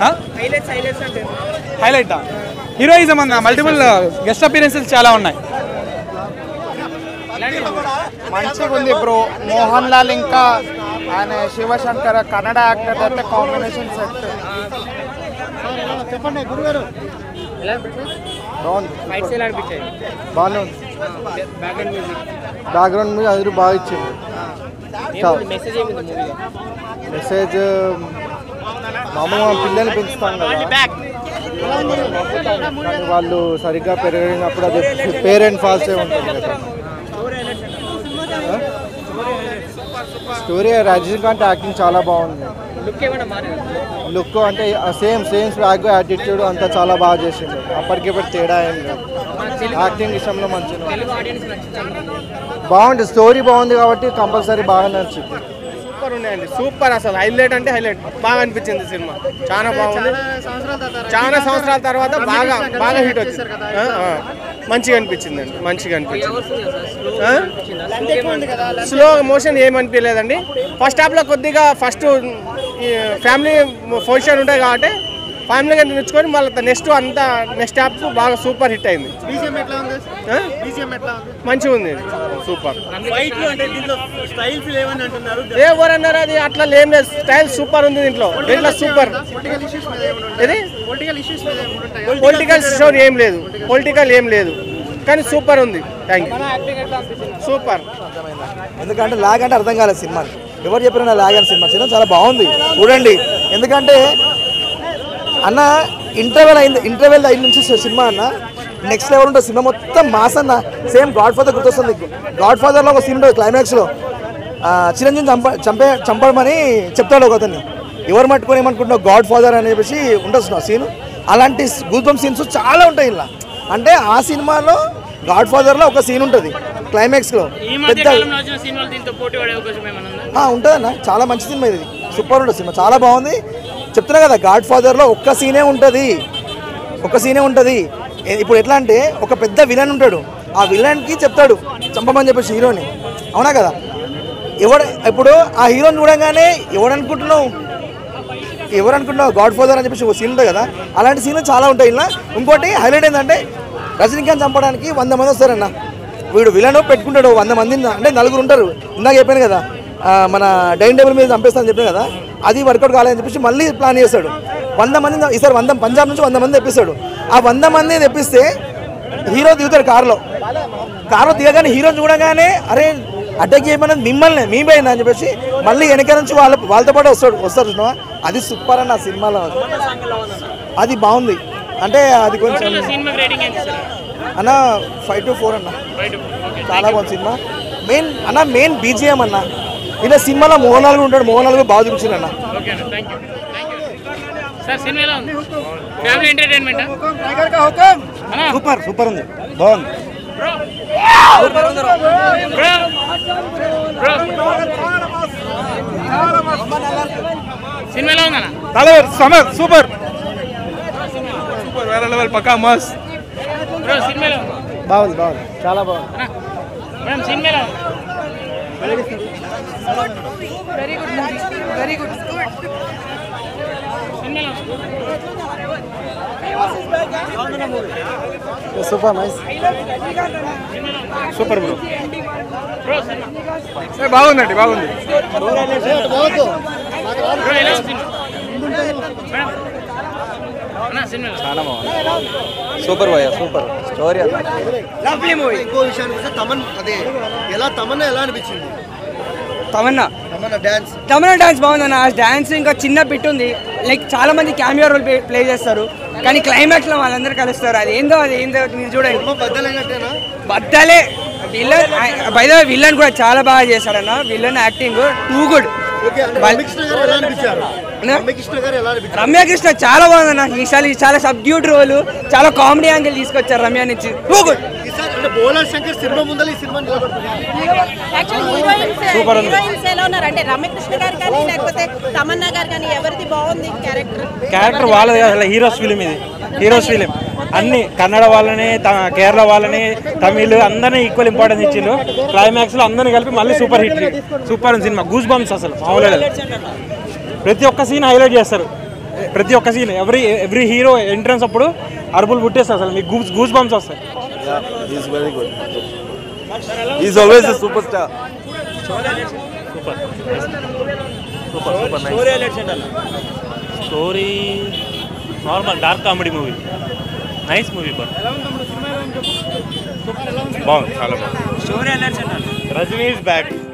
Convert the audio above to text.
Highlight heroism అన్న multiple guest appearances చాలా ఉన్నాయి మంచిగా ఉంది బ్రో మోహన్ లాల్ ఇంకా ఆయన శివశంకర్ కన్నడ యాక్టర్ అయితే కాంబినేషన్ సెట్ చెప్పండి గురుగారు బాగుంది బాగానే ఉంది బ్యాక్గ్రౌండ్ మీద అది బాగా ఇచ్చింది మెసేజ్ మామూలుగా మనం పిల్లల్ని పెంచుతాం కదా కానీ వాళ్ళు సరిగ్గా పెరిగినప్పుడు అది పేరెంట్ ఫాల్సే ఉంటుంది కదా స్టోరీ రజనీకాంత్ యాక్టింగ్ చాలా బాగుంది లుక్ అంటే సేమ్ సేమ్ స్వాగ్ యాటిట్యూడ్ అంతా చాలా బాగా చేసింది అప్పటికిప్పుడు తేడా ఏం లేదు యాక్టింగ్ విషయంలో మంచిగా బాగుంది స్టోరీ బాగుంది కాబట్టి కంపల్సరీ బాగా నచ్చింది సూపర్ ఉన్నాయండి సూపర్ అసలు హైలైట్ అంటే హైలైట్ బాగా అనిపించింది సినిమా చాలా బాగుంది చాలా సంవత్సరాల తర్వాత బాగా బాగా హిట్ వచ్చింది ఆ, ఆ. మంచిగా అనిపించింది అండి మంచిగా అనిపించింది స్లో మోషన్ ఏమనిపించలేదండి ఫస్ట్ హాఫ్లో కొద్దిగా ఫస్ట్ ఫ్యామిలీ పొజిషన్ ఉంటాయి కాబట్టి ఫ్యామిలీగా నిలుచుకొని మళ్ళీ నెక్స్ట్ అంతా నెక్స్ట్ హాఫ్ బాగా సూపర్ హిట్ అయింది ఆ? మంచిగా ఉంది సూపర్ ఎవరన్నారు అది అట్లా లేం లేదు స్టైల్ సూపర్ ఉంది దీంట్లో దీంట్లో సూపర్ ఇది పొలిటికల్ స్టోరీ ఏం లేదు పొలిటికల్ ఏం లేదు కానీ సూపర్ ఉంది థ్యాంక్ యూ సూపర్ ఎందుకంటే లాగ్ అంటే అర్థం కాలేదు సినిమా ఎవరు చెప్పినా లాగ్ అని సినిమా సినిమా చాలా బాగుంది చూడండి ఎందుకంటే అన్న ఇంటర్వెల్ అయింది ఇంటర్వెల్ అయిన నుంచి సినిమా అన్న నెక్స్ట్ లెవెల్ ఉంటుంది సినిమా మొత్తం మాస్ అన్న సేమ్ గాడ్ ఫాదర్ గుర్తొస్తుంది గాడ్ ఫాదర్లో ఒక సీన్ ఉంటుంది క్లైమాక్స్లో చిరంజీవి చంప చంపే చంపడమని చెప్తాడు ఒక అతన్ని ఎవరు మట్టుకొని ఏమనుకుంటున్నావు గాడ్ ఫాదర్ అని చెప్పేసి ఉంటుంది సీన్ అలాంటి గూల్బమ్ సీన్స్ చాలా ఉంటాయి ఇలా అంటే ఆ సినిమాలో గాడ్ ఫాదర్లో ఒక సీన్ ఉంటుంది క్లైమాక్స్లో పెద్ద ఆ, ఉంటుందన్న చాలా మంచి సినిమా ఇది సూపర్ ఉంటుంది సినిమా చాలా బాగుంది చెప్తున్నా కదా గాడ్ ఫాదర్లో ఒక్క సీనే ఉంటుంది ఒక సీనే ఉంటుంది ఏ- ఇప్పుడు ఎట్లా అంటే ఒక పెద్ద విలన్ ఉంటాడు ఆ విలన్కి చెప్తాడు చంపమని చెప్పేసి హీరోని అవునా కదా ఎవడు ఇప్పుడు ఆ హీరోని చూడగానే ఎవడు అనుకుంటున్నావు ఎవరు అనుకుంటున్నావు గాడ్ ఫాదర్ అని చెప్పేసి ఒక సీన్ ఉంటుంది కదా అలాంటి సీన్లు చాలా ఉంటాయి ఇలా ఇంకోటి హైలైట్ ఏంటంటే రజనీకాంత్ చంపడానికి వంద మంది వస్తారన్న వీడు విలన్ పెట్టుకుంటాడు వంద మందిని అంటే నలుగురు ఉంటారు ఇందాక చెప్పాను కదా ఆ, మన డైనింగ్ టేబుల్ మీద చంపేస్తాను చెప్పాను కదా అది వర్కౌట్ కాలేదని చెప్పేసి మళ్ళీ ప్లాన్ చేస్తాడు వంద మంది ఈసారి వంద పంజాబ్ నుంచి వంద మంది తెప్పిస్తాడు ఆ వంద మంది తెప్పిస్తే హీరో దిగుతాడు కారులో కారులో దిగగానే హీరో చూడగానే అరే అటాక్ చేయమన్నది మిమ్మల్ని మీ పైన అని చెప్పేసి మళ్ళీ వెనక నుంచి వాళ్ళ వాళ్ళతో పాటు వస్తాడు వస్తారు చూసినావా అది సూపర్ అన్న ఆ సినిమాలో అది బాగుంది అంటే అది కొంచెం అన్న ఫైవ్ టు ఫోర్ అన్న చాలా బాగుంది సినిమా మెయిన్ అన్న మెయిన్ బీజిఎం అన్న ఇలా సినిమాలో మోహన్ లాల్ కూడా ఉంటాడు మోహన్ లాల్ కూడా బాగా చూపించారు అన్న సార్ సినిమా ఎలా ఉంది ఫ్యామిలీ ఎంటర్టైన్మెంట్ సూపర్ సూపర్ ఉంది బాగుంది సినిమా ఎలా ఉందన్న తలవర్ సమర్ సూపర్ సూపర్ వేరే లెవెల్ పక్కా మస్ బ్రో సినిమా ఎలా ఉంది బాగుంది బాగుంది చాలా బాగుంది అన్న, మేడం సినిమా ఎలా ఉంది very good very good cinema ఎలా ఉంది super nice super bro bro cinema బాగుందండి బాగుంది బ్రో ఎలా ఉంది సినిమా మేడం అన్న సినిమా ఎలా ఉంది? సూపర్ భయ్య సూపర్ స్టోరీ ఇంకో విషయానికి వస్తే తమన్ అదే ఎలా తమన్నా ఎలా అనిపించింది తమన్నా తమన్నా డాన్స్ తమన్నా డాన్స్ బాగుందన్న ఆ డాన్స్ ఇంకా చిన్న బిట్ ఉంది లైక్ చాలా మంది క్యామియో రోల్ ప్లే చేస్తారు కానీ క్లైమాక్స్ లో వాళ్ళందరూ కలుస్తారు అది ఏందో అది ఏందో మీరు చూడండి బద్దలైనట్టేనా బద్దలే విల్లన్ బయట విల్లన్ కూడా చాలా బాగా చేశాడన్న villain acting too good okay అంటే రమ్యకృష్ణ గారు ఎలా అనిపించారు రమ్యకృష్ణ గారు ఎలా అనిపించారు రమ్యకృష్ణ చాలా బాగుందన్న ఈసారి చాలా సబ్డ్యూట్ రోల్ చాలా కామెడీ యాంగిల్ తీసుకొచ్చారు రమ్య నుంచి టూ గుడ్ ఈసారి అంటే బోలర్ శంకర్ సినిమా ముందర ఈ సినిమా నిలబడుతుంది సూపర్ హీరోయిన్స్ ఎలా ఉన్నారు అంటే రమ్యకృష్ణ గారు కానీ లేకపోతే తమన్నా గారు కానీ ఎవరిది బాగుంది క్యారెక్టర్ క్యారెక్టర్ వాళ్ళది కాదు అసలు హీరోస్ ఫిలిం ఇది హీరోస్ ఫిలిం అన్ని కన్నడ వాళ్ళని త- కేరళ వాళ్ళని తమిళ్ అందరినీ ఈక్వల్ ఇంపార్టెన్స్ ఇచ్చిండు క్లైమాక్స్ లో అందరిని కలిపి మళ్ళీ super hit super cinema goosebumps అసలు మామూలుగా లేదు. ప్రతి ఒక్క సీన్ హైలైట్ చేస్తారు ప్రతి ఒక్క scene every every hero entrance అప్పుడు అరుపులు పుట్టేస్తాయి అసలు మీకు గూస్ గూస్ బంప్స్ వస్తాయి is very good is always a superstar story normal dark comedy movie nice movie but బాగుంది చాలా బాగుంది స్టోరీ రజనీ ఇస్ బ్యాక్